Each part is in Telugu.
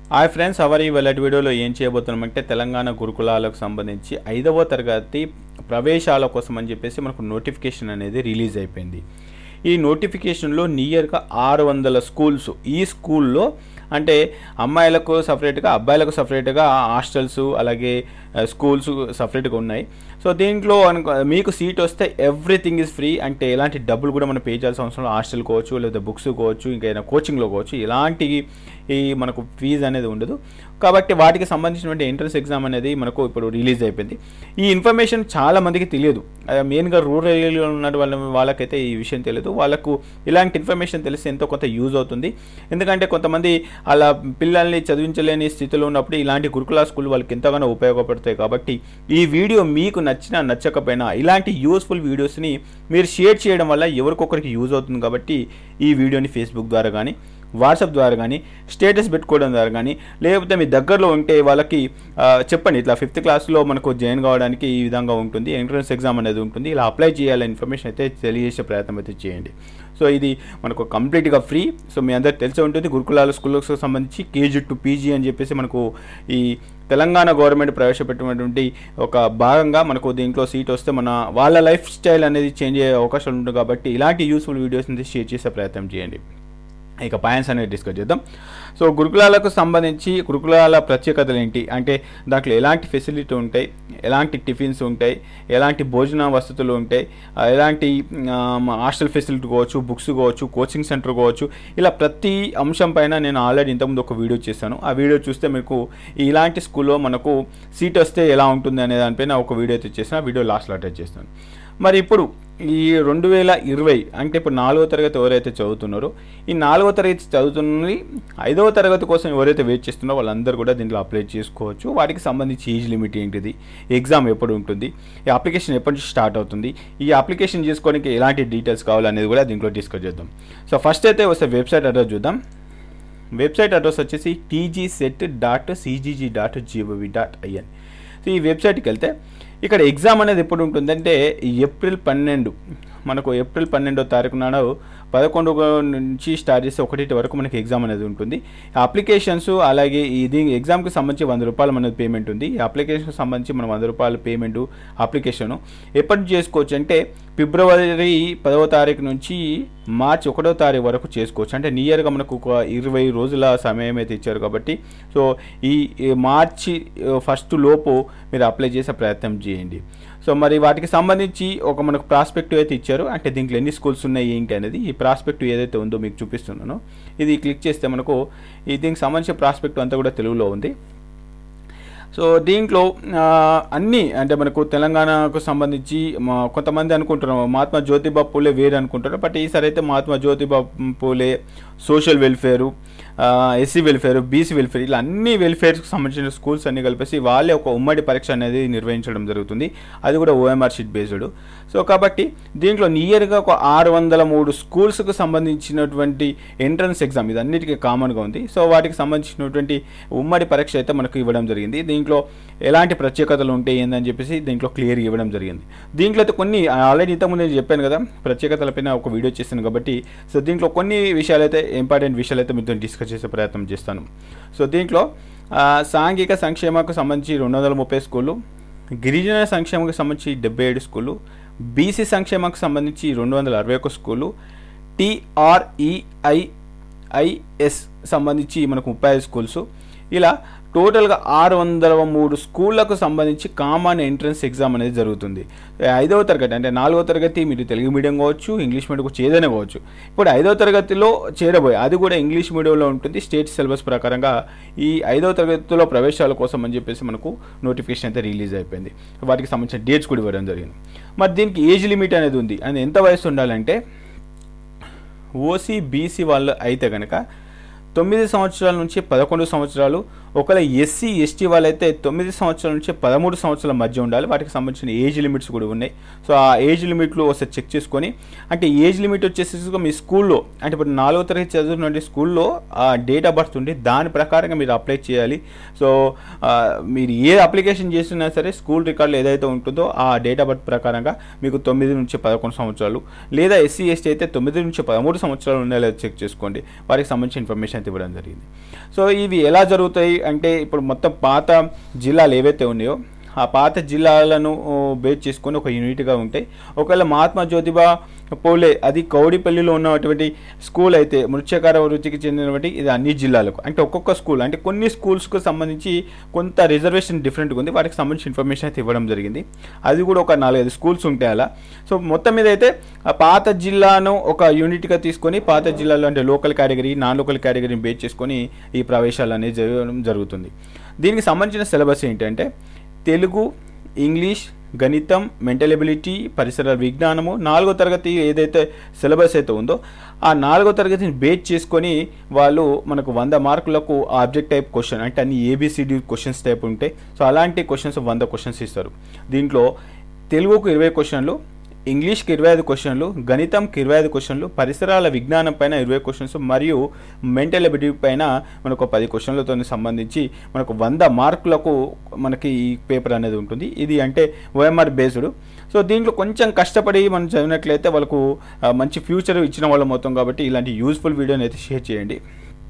హాయ్ ఫ్రెండ్స్ అవర్ ఈ వెళ్ళటి వీడియోలో ఏం చేయబోతున్నామంటే తెలంగాణ గురుకులాలకు సంబంధించి ఐదవ తరగతి ప్రవేశాల కోసం అని చెప్పేసి మనకు నోటిఫికేషన్ అనేది రిలీజ్ అయిపోయింది ఈ నోటిఫికేషన్లో నియర్గా ఆరు వందల స్కూల్స్ ఈ స్కూల్లో అంటే అమ్మాయిలకు సపరేట్గా అబ్బాయిలకు సపరేట్గా హాస్టల్స్ అలాగే స్కూల్స్ సపరేట్గా ఉన్నాయి సో దీంట్లో అనుకో మీకు సీట్ వస్తే ఎవ్రీథింగ్ ఇస్ ఫ్రీ అంటే ఎలాంటి డబ్బులు కూడా మనం పే చేయాల్సిన అవసరం లేదు. హాస్టల్ కోవచ్చు లేదా బుక్స్ కోవచ్చు ఇంకా ఏదైనా కోచింగ్లో కోవచ్చు ఇలాంటి ఈ మనకు ఫీజు అనేది ఉండదు కాబట్టి వాటికి సంబంధించినటువంటి ఎంట్రన్స్ ఎగ్జామ్ అనేది మనకు ఇప్పుడు రిలీజ్ అయిపోయింది ఈ ఇన్ఫర్మేషన్ చాలా మందికి తెలియదు మెయిన్గా రూరల్ ఏరియాలో ఉన్న వాళ్ళ వాళ్ళకైతే ఈ విషయం తెలియదు వాళ్ళకు ఇలాంటి ఇన్ఫర్మేషన్ తెలిసి ఎంతో కొంత యూజ్ అవుతుంది ఎందుకంటే కొంతమంది అలా పిల్లల్ని చదివించలేని స్థితిలో ఉన్నప్పుడు ఇలాంటి గురుకుల స్కూల్ వాళ్ళకి ఎంతగానో ఉపయోగపడతాయి కాబట్టి ఈ వీడియో మీకు నచ్చినా నచ్చకపోయినా ఇలాంటి యూస్ఫుల్ వీడియోస్ని మీరు షేర్ చేయడం వల్ల ఎవరికొకరికి యూజ్ అవుతుంది కాబట్టి ఈ వీడియోని ఫేస్బుక్ ద్వారా కానీ వాట్సాప్ ద్వారా కానీ స్టేటస్ పెట్టుకోవడం ద్వారా కానీ లేకపోతే మీ దగ్గరలో ఉంటే వాళ్ళకి ఆ, చెప్పండి ఇట్లా ఫిఫ్త్ క్లాస్లో మనకు జాయిన్ కావడానికి ఈ విధంగా ఉంటుంది ఎంట్రన్స్ ఎగ్జామ్ అనేది ఉంటుంది ఇలా అప్లై చేయాలనే ఇన్ఫర్మేషన్ అయితే తెలియజేసే ప్రయత్నం అయితే చేయండి సో ఇది మనకు కంప్లీట్గా ఫ్రీ సో మీ అందరికి తెలిసే ఉంటుంది గురుకులాల స్కూల్స్కి సంబంధించి కేజీ టు పీజీ అని చెప్పేసి మనకు ఈ తెలంగాణ గవర్నమెంట్ ప్రవేశపెట్టినటువంటి ఒక భాగంగా మనకు దీంట్లో సీట్ వస్తే మన వాళ్ళ లైఫ్ స్టైల్ అనేది చేంజ్ అయ్యే అవకాశం ఉంటుంది కాబట్టి ఇలాంటి యూస్ఫుల్ వీడియోస్ని షేర్ చేసే ప్రయత్నం చేయండి ఇక పాయింట్స్ అనేది డిస్కస్ చేద్దాం సో గురుకులాలకు సంబంధించి గురుకులాల ప్రత్యేకతలు ఏంటి అంటే దాంట్లో ఎలాంటి ఫెసిలిటీ ఉంటాయి ఎలాంటి టిఫిన్స్ ఉంటాయి ఎలాంటి భోజన వసతులు ఉంటాయి ఆ, ఎలాంటి హాస్టల్ ఫెసిలిటీ కావచ్చు బుక్స్ కావచ్చు కోచింగ్ సెంటర్ కావచ్చు ఇలా ప్రతి అంశం పైన నేను ఆల్రెడీ ఇంతకుముందు ఒక వీడియో చేశాను ఆ వీడియో చూస్తే మీకు ఇలాంటి స్కూల్లో మనకు సీట్ వస్తే ఎలా ఉంటుంది అనే దానిపైన ఒక వీడియో అయితే చేసిన ఆ వీడియో లాస్ట్లో అటాచ్ చేస్తాను మరి ఇప్పుడు ఈ రెండు వేల ఇరవై అంటే ఇప్పుడు నాలుగో తరగతి ఎవరైతే చదువుతున్నారో ఈ నాలుగో తరగతి చదువుతున్నది ఐదవ తరగతి కోసం ఎవరైతే వెయిట్ చేస్తున్నారో వాళ్ళందరూ కూడా దీంట్లో అప్లై చేసుకోవచ్చు వాటికి సంబంధించి ఏజ్ లిమిట్ ఏంటిది ఎగ్జామ్ ఎప్పుడు ఉంటుంది ఈ అప్లికేషన్ ఎప్పటి నుంచి స్టార్ట్ అవుతుంది ఈ అప్లికేషన్ చేసుకోవడానికి ఎలాంటి డీటెయిల్స్ కావాలనేది కూడా దీంట్లో డిస్కస్ చేద్దాం సో ఫస్ట్ అయితే వస్తే వెబ్సైట్ అడ్రస్ చూద్దాం వెబ్సైట్ అడ్రస్ వచ్చేసి TG CET dot CGG dot GOV dot IN so ఈ వెబ్సైట్కి వెళ్తే ఇక్కడ ఎగ్జామ్ అనేది ఎప్పుడు ఉంటుందంటే ఈ ఏప్రిల్ పన్నెండు మనకు ఏప్రిల్ పన్నెండో తారీఖు నాడు పదకొండు నుంచి స్టార్ట్ చేస్తే ఒకటి వరకు మనకి ఎగ్జామ్ అనేది ఉంటుంది అప్లికేషన్స్ అలాగే ఇది ఎగ్జామ్కి సంబంధించి వంద రూపాయలు మనది పేమెంట్ ఉంది ఈ అప్లికేషన్కి సంబంధించి మనం వంద రూపాయల పేమెంట్ అప్లికేషన్ ఎప్పటి నుంచి చేసుకోవచ్చు అంటే ఫిబ్రవరి పదవ తారీఖు నుంచి మార్చి ఒకటో తారీఖు వరకు చేసుకోవచ్చు అంటే నియర్గా మనకు ఒక ఇరవై రోజుల సమయం అయితే ఇచ్చారు కాబట్టి సో ఈ ఈ మార్చి ఫస్ట్ లోపు మీరు అప్లై చేసే ప్రయత్నం చేయండి సో మరి వాటికి సంబంధించి ఒక మనకు ప్రాస్పెక్టివ్ అయితే ఇచ్చారు అంటే దీంట్లో ఎన్ని స్కూల్స్ ఉన్నాయి ఏంటి అనేది ఈ ప్రాస్పెక్టివ్ ఏదైతే ఉందో మీకు చూపిస్తున్నానో ఇది క్లిక్ చేస్తే మనకు ఈ దీనికి సంబంధించిన ప్రాస్పెక్టివ్ అంతా కూడా తెలుగులో ఉంది సో దీంట్లో ఆ, అన్నీ అంటే మనకు తెలంగాణకు సంబంధించి మా కొంతమంది అనుకుంటున్నారు మహాత్మా జ్యోతిబా పూలే వేరు అనుకుంటారు బట్ ఈసారి అయితే Mahatma Jyotiba Phule social welfare SC welfare BC welfare ఇలా అన్ని వెల్ఫేర్స్కి సంబంధించిన స్కూల్స్ అన్ని కలిపేసి వాళ్ళే ఒక ఉమ్మడి పరీక్ష అనేది నిర్వహించడం జరుగుతుంది అది కూడా ఓఎంఆర్ షీట్ బేస్డ్ సో కాబట్టి దీంట్లో నియర్గా ఒక ఆరు వందల మూడు స్కూల్స్కి సంబంధించినటువంటి ఎంట్రన్స్ ఎగ్జామ్ ఇది అన్నిటికీ కామన్గా ఉంది సో వాటికి సంబంధించినటువంటి ఉమ్మడి పరీక్ష అయితే మనకు ఇవ్వడం జరిగింది దీంట్లో ఎలాంటి ప్రత్యేకతలు ఉంటాయి ఏందని చెప్పేసి దీంట్లో క్లియర్ ఇవ్వడం జరిగింది దీంట్లో అయితే కొన్ని ఆల్రెడీ ఇంతకుముందు నేను చెప్పాను కదా ప్రత్యేకతలపైన ఒక వీడియో చేశాను కాబట్టి సో దీంట్లో కొన్ని విషయాలు అయితే ఇంపార్టెంట్ విషయాలు అయితే మీతో డిస్కస్ చేసే ప్రయత్నం చేస్తాను సో దీంట్లో ఆ, సాంఘిక సంక్షేమకు సంబంధించి రెండు వందల ముప్పై స్కూళ్ళు గిరిజన సంక్షేమకు సంబంధించి డెబ్బై ఏడు స్కూళ్ళు బీసీ సంక్షేమకు సంబంధించి రెండు వందల అరవై ఒక స్కూళ్ళు టీఆర్ఈఐఐఎస్ సంబంధించి మనకు ముప్పై ఐదు స్కూల్స్ ఇలా టోటల్గా ఆరు వందల మూడు స్కూళ్ళకు సంబంధించి కామన్ ఎంట్రన్స్ ఎగ్జామ్ అనేది జరుగుతుంది ఐదవ తరగతి అంటే నాలుగో తరగతి మీరు తెలుగు మీడియం కావచ్చు ఇంగ్లీష్ మీడియం కావచ్చు ఏదైనా కావచ్చు ఇప్పుడు ఐదవ తరగతిలో చేరబోయే అది కూడా ఇంగ్లీష్ మీడియంలో ఉంటుంది స్టేట్ సిలబస్ ప్రకారంగా ఈ ఐదవ తరగతిలో ప్రవేశాల కోసం అని చెప్పేసి మనకు నోటిఫికేషన్ అయితే రిలీజ్ అయిపోయింది వాటికి సంబంధించిన డేట్స్ కూడా ఇవ్వడం జరిగింది మరి దీనికి ఏజ్ లిమిట్ అనేది ఉంది అది ఎంత వయసు ఉండాలంటే ఓసీ బీసీ వాళ్ళు అయితే కనుక తొమ్మిది సంవత్సరాల నుంచి పదకొండు సంవత్సరాలు ఒకవేళ ఎస్సీ ఎస్టీ వాళ్ళైతే తొమ్మిది సంవత్సరాల నుంచి పదమూడు సంవత్సరాల మధ్య ఉండాలి వాటికి సంబంధించిన ఏజ్ లిమిట్స్ కూడా ఉన్నాయి సో ఆ ఏజ్ లిమిట్లు ఒకసారి చెక్ చేసుకొని అంటే ఏజ్ లిమిట్ వచ్చేసి మీ స్కూల్లో అంటే ఇప్పుడు నాలుగో తరగతి చదువుతున్న స్కూల్లో ఆ డేట్ ఆఫ్ బర్త్ ఉండి దాని ప్రకారంగా మీరు అప్లై చేయాలి సో ఆ, మీరు ఏ అప్లికేషన్ చేసినా సరే స్కూల్ రికార్డులు ఏదైతే ఉంటుందో ఆ డేట్ ఆఫ్ బర్త్ ప్రకారంగా మీకు తొమ్మిది నుంచి పదకొండు సంవత్సరాలు లేదా ఎస్సీ ఎస్టీ అయితే తొమ్మిది నుంచి పదమూడు సంవత్సరాలు ఉన్నాయో లేదో చెక్ చేసుకోండి వారికి సంబంధించిన ఇన్ఫర్మేషన్ అయితే ఇవ్వడం జరిగింది సో ఇవి ఎలా జరుగుతాయి అంటే ఇప్పుడు మొత్తం పాత జిల్లాలు ఏవైతే ఉన్నాయో ఆ పాత జిల్లాలను ఓ, బేస్ చేసుకొని ఒక యూనిట్గా ఉంటాయి ఒకవేళ మహాత్మా జ్యోతిబా పోలే అది కౌడిపల్లిలో ఉన్నటువంటి స్కూల్ అయితే మృత్యకార వృత్తికి చెందినటువంటి ఇది అన్ని జిల్లాలకు అంటే ఒక్కొక్క స్కూల్ అంటే కొన్ని స్కూల్స్కు సంబంధించి కొంత రిజర్వేషన్ డిఫరెంట్గా ఉంది వాటికి సంబంధించిన ఇన్ఫర్మేషన్ అయితే ఇవ్వడం జరిగింది అది కూడా ఒక నాలుగైదు స్కూల్స్ ఉంటాయి అలా సో మొత్తం మీద అయితే ఆ పాత జిల్లాను ఒక యూనిట్గా తీసుకొని పాత జిల్లాలో అంటే లోకల్ కేటగిరీ నాన్ లోకల్ కేటగిరీని బేస్ చేసుకొని ఈ ప్రవేశాలు అనేది జరగడం జరుగుతుంది దీనికి సంబంధించిన సిలబస్ ఏంటంటే తెలుగు ఇంగ్లీష్ గణితం మెంటల్ ఎబిలిటీ పరిసర విజ్ఞానము నాలుగో తరగతి ఏదైతే సిలబస్ అయితే ఉందో ఆ నాలుగో తరగతిని బేస్ చేసుకొని వాళ్ళు మనకు వంద మార్కులకు ఆబ్జెక్ట్ టైప్ క్వశ్చన్ అంటే అన్ని ఏబిసిడి క్వశ్చన్స్ టైప్ ఉంటాయి సో అలాంటి క్వశ్చన్స్ వంద క్వశ్చన్స్ ఇస్తారు దీంట్లో తెలుగుకు ఇరవై క్వశ్చన్లు ఇంగ్లీష్కి ఇరవై ఐదు క్వశ్చన్లు గణితంకి ఇరవై ఐదు క్వశ్చన్లు పరిసరాల విజ్ఞానం పైన ఇరవై క్వశ్చన్స్ మరియు మెంటల్ ఎబిలిటీ పైన మనకు ఒక పది క్వశ్చన్లతో సంబంధించి మనకు వంద మార్కులకు మనకి ఈ పేపర్ అనేది ఉంటుంది ఇది అంటే ఓఎంఆర్ బేస్డ్ సో దీంట్లో కొంచెం కష్టపడి మనం చదివినట్లయితే వాళ్ళకు ఆ, మంచి ఫ్యూచర్ ఇచ్చిన వాళ్ళం మొత్తం కాబట్టి ఇలాంటి యూస్ఫుల్ వీడియోని అయితే షేర్ చేయండి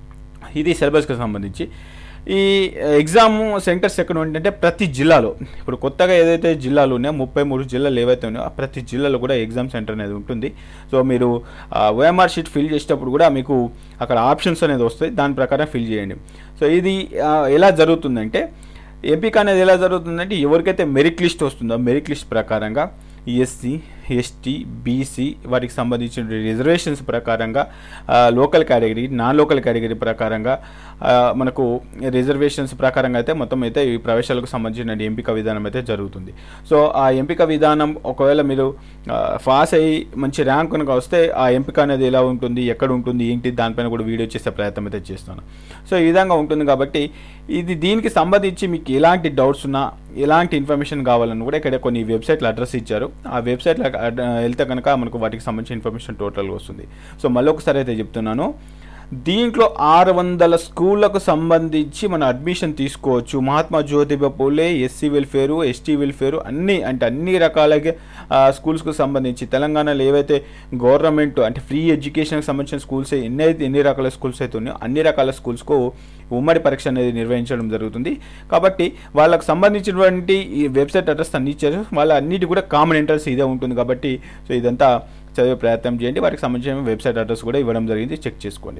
ఇది సిలబస్కి సంబంధించి ఈ ఎగ్జామ్ సెంటర్స్ ఎక్కడ ఉంటాయంటే ప్రతి జిల్లాలో ఇప్పుడు కొత్తగా ఏదైతే జిల్లాలు ఉన్నాయో ముప్పై మూడు జిల్లాలు ఏవైతే ఉన్నాయో ఆ ప్రతి జిల్లాలో కూడా ఎగ్జామ్ సెంటర్ అనేది ఉంటుంది సో మీరు ఓఎంఆర్ షీట్ ఫిల్ చేసేటప్పుడు కూడా మీకు అక్కడ ఆప్షన్స్ అనేది వస్తాయి దాని ప్రకారం ఫిల్ చేయండి సో ఇది ఆ, ఎలా జరుగుతుందంటే ఎంపిక అనేది ఎలా జరుగుతుందంటే ఎవరికైతే మెరిట్ లిస్ట్ వస్తుందో మెరిట్ లిస్ట్ ప్రకారంగా ఎస్సీ ఎస్టీ బీసీ వాటికి సంబంధించిన రిజర్వేషన్స్ ప్రకారంగా ఆ, local category non local category ప్రకారంగా ఆ, మనకు రిజర్వేషన్స్ ప్రకారంగా అయితే మొత్తం అయితే ఈ ప్రవేశాలకు సంబంధించిన ఎంపిక విధానం అయితే జరుగుతుంది సో ఆ ఎంపిక విధానం ఒకవేళ మీరు పాస్ అయ్యి మంచి ర్యాంక్ కనుక వస్తే ఆ ఎంపిక అనేది ఎలా ఉంటుంది ఎక్కడ ఉంటుంది ఏంటి దానిపైన కూడా వీడియో చేసే ప్రయత్నం అయితే చేస్తాను సో ఈ విధంగా ఉంటుంది కాబట్టి ఇది దీనికి సంబంధించి మీకు ఎలాంటి డౌట్స్ ఉన్నా ఎలాంటి ఇన్ఫర్మేషన్ కావాలని కూడా ఇక్కడ కొన్ని వెబ్సైట్లు అడ్రస్ ఇచ్చారు ఆ వెబ్సైట్లో వెళ్తే కనుక మనకు వాటికి సంబంధించిన ఇన్ఫర్మేషన్ టోటల్గా వస్తుంది సో మళ్ళీ ఒకసారి అయితే చెప్తున్నాను దీంట్లో ఆరు వందల స్కూళ్ళకు సంబంధించి మన అడ్మిషన్ తీసుకోవచ్చు Mahatma Jyotiba Phule SC welfare ST welfare అన్ని అంటే అన్ని రకాలగా ఆ, స్కూల్స్కు సంబంధించి తెలంగాణలో ఏవైతే గవర్నమెంట్ అంటే ఫ్రీ ఎడ్యుకేషన్కి సంబంధించిన స్కూల్స్ ఎన్ని అయితే ఎన్ని రకాల స్కూల్స్ అయితే ఉన్నాయో అన్ని రకాల స్కూల్స్కు ఉమ్మడి పరీక్ష అనేది నిర్వహించడం జరుగుతుంది కాబట్టి వాళ్ళకు సంబంధించినటువంటి ఈ వెబ్సైట్ అడ్రస్ అన్ని ఇచ్చారు వాళ్ళ అన్నిటి కూడా కామన్ ఎంట్రన్స్ ఇదే ఉంటుంది కాబట్టి సో ఇదంతా చదివే ప్రయత్నం చేయండి వారికి సంబంధించిన వెబ్సైట్ అడ్రస్ కూడా ఇవ్వడం జరిగింది చెక్ చేసుకోండి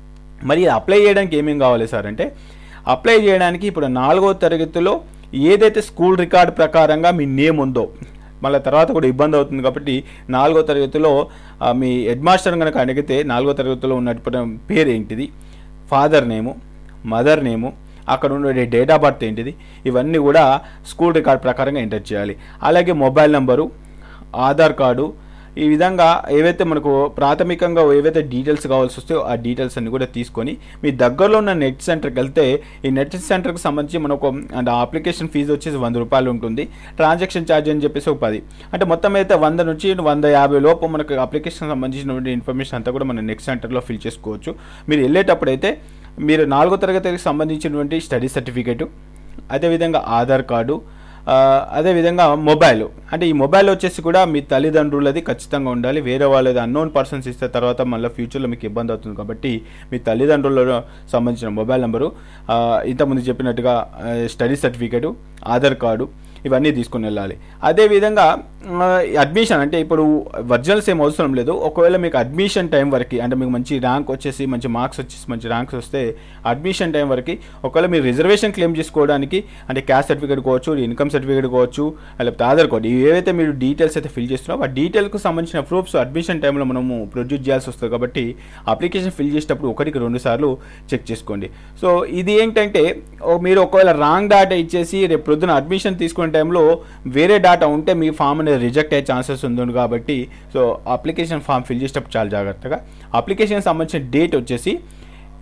మరి ఇది అప్లై చేయడానికి ఏమేం కావాలి సార్ అంటే అప్లై చేయడానికి ఇప్పుడు నాలుగో తరగతిలో ఏదైతే స్కూల్ రికార్డ్ ప్రకారంగా మీ నేమ్ ఉందో మళ్ళీ తర్వాత కూడా ఇబ్బంది అవుతుంది కాబట్టి నాలుగో తరగతిలో ఆ, మీ హెడ్ మాస్టర్ కనుక అడిగితే నాలుగో తరగతిలో ఉన్నటువంటి పేరు ఏంటిది ఫాదర్ నేము మదర్ నేము అక్కడ ఉండే డేట్ ఆఫ్ బర్త్ ఏంటిది ఇవన్నీ కూడా స్కూల్ రికార్డ్ ప్రకారంగా ఎంటర్ చేయాలి అలాగే మొబైల్ నెంబరు ఆధార్ కార్డు ఈ విధంగా ఏవైతే మనకు ప్రాథమికంగా ఏవైతే డీటెయిల్స్ కావాల్సి వస్తాయో ఆ డీటెయిల్స్ అన్ని కూడా తీసుకొని మీ దగ్గరలో ఉన్న నెట్ సెంటర్కి వెళ్తే ఈ నెట్ సెంటర్కి సంబంధించి మనకు అంటే అప్లికేషన్ ఫీజు వచ్చేసి వంద రూపాయలు ఉంటుంది ట్రాన్సాక్షన్ ఛార్జ్ అని చెప్పేసి ఒక పది అంటే మొత్తం అయితే వంద నుంచి వంద యాభై లోపు మనకు అప్లికేషన్ సంబంధించినటువంటి ఇన్ఫర్మేషన్ అంతా కూడా మన నెట్ సెంటర్లో ఫిల్ చేసుకోవచ్చు మీరు వెళ్ళేటప్పుడు అయితే మీరు నాలుగో తరగతికి సంబంధించినటువంటి స్టడీ సర్టిఫికేటు అదేవిధంగా ఆధార్ కార్డు ఆ, అదేవిధంగా మొబైల్ అంటే ఈ మొబైల్ వచ్చేసి కూడా మీ తల్లిదండ్రులది ఖచ్చితంగా ఉండాలి వేరే వాళ్ళది అన్నోన్ పర్సన్స్ ఇస్తే తర్వాత మళ్ళీ ఫ్యూచర్లో మీకు ఇబ్బంది అవుతుంది కాబట్టి మీ తల్లిదండ్రుల సంబంధించిన మొబైల్ నెంబరు ఆ, ఇంతకుముందు చెప్పినట్టుగా స్టడీ సర్టిఫికేటు ఆధార్ కార్డు ఇవన్నీ తీసుకొని వెళ్ళాలి అదేవిధంగా ఆ, అడ్మిషన్ అంటే ఇప్పుడు ఒరిజినల్స్ ఏం అవసరం లేదు ఒకవేళ మీకు అడ్మిషన్ టైం వరకు అంటే మీకు మంచి ర్యాంక్ వచ్చేసి మంచి మార్క్స్ వచ్చేసి మంచి ర్యాంక్స్ వస్తే అడ్మిషన్ టైం వరకు ఒకవేళ మీరు రిజర్వేషన్ క్లెయిమ్ చేసుకోవడానికి అంటే క్యాస్ట్ సర్టిఫికేట్ కావచ్చు ఇన్కమ్ సర్టిఫికేట్ కావచ్చు లేకపోతే ఆధార్ కార్డు ఇవి ఏవైతే మీరు డీటెయిల్స్ అయితే ఫిల్ చేస్తున్నారో ఆ డీటెయిల్కి సంబంధించిన ప్రూఫ్స్ అడ్మిషన్ టైంలో మనము ప్రొడ్యూస్ చేయాల్సి వస్తుంది కాబట్టి అప్లికేషన్ ఫిల్ చేసేటప్పుడు ఒకటికి రెండు సార్లు చెక్ చేసుకోండి సో ఇది ఏంటంటే ఓ మీరు ఒకవేళ రాంగ్ డేటా ఇచ్చేసి రేపు ప్రొద్దున అడ్మిషన్ తీసుకునే టైంలో వేరే డేటా ఉంటే మీ ఫామ్ అనేది రిజెక్ట్ అయ్యే ఛాన్సెస్ ఉంది కాబట్టి సో అప్లికేషన్ ఫామ్ ఫిల్ చేసేటప్పుడు చాలా జాగ్రత్తగా అప్లికేషన్ సంబంధించిన డేట్ వచ్చేసి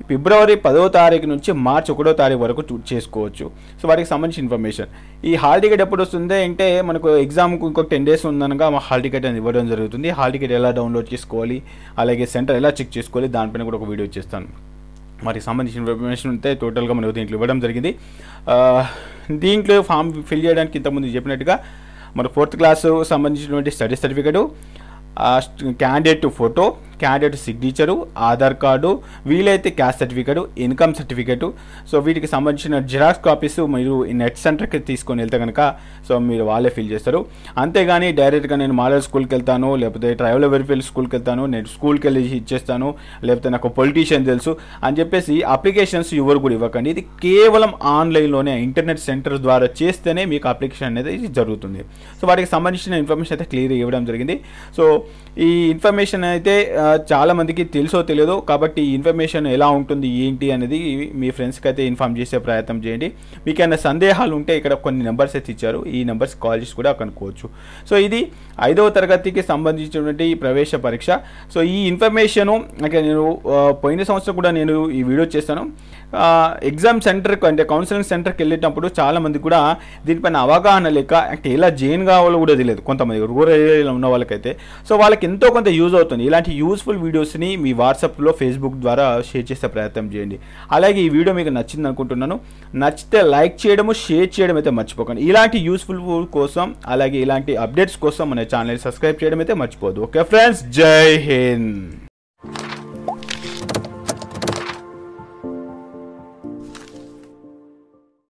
ఫిబ్రవరి పదో తారీఖు నుంచి మార్చి ఒకటో తారీఖు వరకు చూ- చేసుకోవచ్చు సో వాటికి సంబంధించిన ఇన్ఫర్మేషన్ ఈ హాల్ టికెట్ ఎప్పుడు వస్తుంది అంటే మనకు ఎగ్జామ్కు ఇంకొక టెన్ డేస్ ఉందనగా మా హాల్ టికెట్ అనేది ఇవ్వడం జరుగుతుంది హాల్ టికెట్ ఎలా డౌన్లోడ్ చేసుకోవాలి అలాగే సెంటర్ ఎలా చెక్ చేసుకోవాలి దానిపైన కూడా ఒక వీడియో చేస్తాను వాటికి సంబంధించిన ఇన్ఫర్మేషన్ ఉంటే టోటల్గా మనకు దీంట్లో ఇవ్వడం జరిగింది ఆ, దీంట్లో ఫామ్ ఫిల్ చేయడానికి ఇంతకుముందు చెప్పినట్టుగా మన ఫోర్త్ క్లాస్ సంబంధించినటువంటి study certificate candidate photo candidate signature Aadhaar card వీలైతే caste certificate income certificate so వీటికి సంబంధించిన జిరాక్స్ కాపీస్ మీరు ఈ నెట్ సెంటర్కి తీసుకొని వెళ్తే కనుక సో మీరు వాళ్ళే ఫిల్ చేస్తారు అంతేగాని డైరెక్ట్గా నేను మోడల్ స్కూల్కి వెళ్తాను లేకపోతే ట్రైవల్ వెరిఫైల్ స్కూల్కి వెళ్తాను నేను స్కూల్కి వెళ్ళి ఇచ్చేస్తాను లేకపోతే నాకు పొలిటీషియన్ తెలుసు అని చెప్పేసి అప్లికేషన్స్ ఎవరు కూడా ఇవ్వకండి ఇది కేవలం ఆన్లైన్లోనే ఇంటర్నెట్ సెంటర్ ద్వారా చేస్తేనే మీకు అప్లికేషన్ అనేది జరుగుతుంది సో వాటికి సంబంధించిన ఇన్ఫర్మేషన్ అయితే క్లియర్ ఇవ్వడం జరిగింది సో ఈ ఇన్ఫర్మేషన్ అయితే ఆ, చాలా మందికి తెలుసో తెలియదో కాబట్టి ఈ ఇన్ఫర్మేషన్ ఎలా ఉంటుంది ఏంటి అనేది మీ ఫ్రెండ్స్కి అయితే ఇన్ఫామ్ చేసే ప్రయత్నం చేయండి మీకు ఏమైనా సందేహాలు ఉంటే ఇక్కడ కొన్ని నెంబర్స్ అయితే ఇచ్చారు ఈ నెంబర్స్ కాల్ చేసి కూడా కనుక్కోవచ్చు సో ఇది ఐదవ తరగతికి సంబంధించినటువంటి ఈ ప్రవేశ పరీక్ష సో ఈ ఇన్ఫర్మేషను అంటే నేను ఆ, పోయిన సంవత్సరం కూడా నేను ఈ వీడియో చేస్తాను ఆ, ఎగ్జామ్ సెంటర్కి అంటే కౌన్సిలింగ్ సెంటర్కి వెళ్ళేటప్పుడు చాలా మంది కూడా దీనిపైన అవగాహన లేక అంటే ఎలా జైన్ కావాలో కూడా తెలియదు కొంతమంది రూరల్ ఏరియాలో ఉన్న వాళ్ళకైతే సో వాళ్ళకి ఎంతో కొంత యూజ్ అవుతుంది ఇలాంటి యూస్ఫుల్ వీడియోస్ని మీ వాట్సాప్లో ఫేస్బుక్ ద్వారా షేర్ చేసే ప్రయత్నం చేయండి అలాగే ఈ వీడియో మీకు నచ్చింది అనుకుంటున్నాను నచ్చితే లైక్ చేయడము షేర్ చేయడం అయితే మర్చిపోకండి ఇలాంటి యూస్ఫుల్ కోసం అలాగే ఇలాంటి అప్డేట్స్ కోసం మన ఛానల్ సబ్స్క్రైబ్ చేయడం అయితే మర్చిపోదు ఓకే ఫ్రెండ్స్ జై హింద్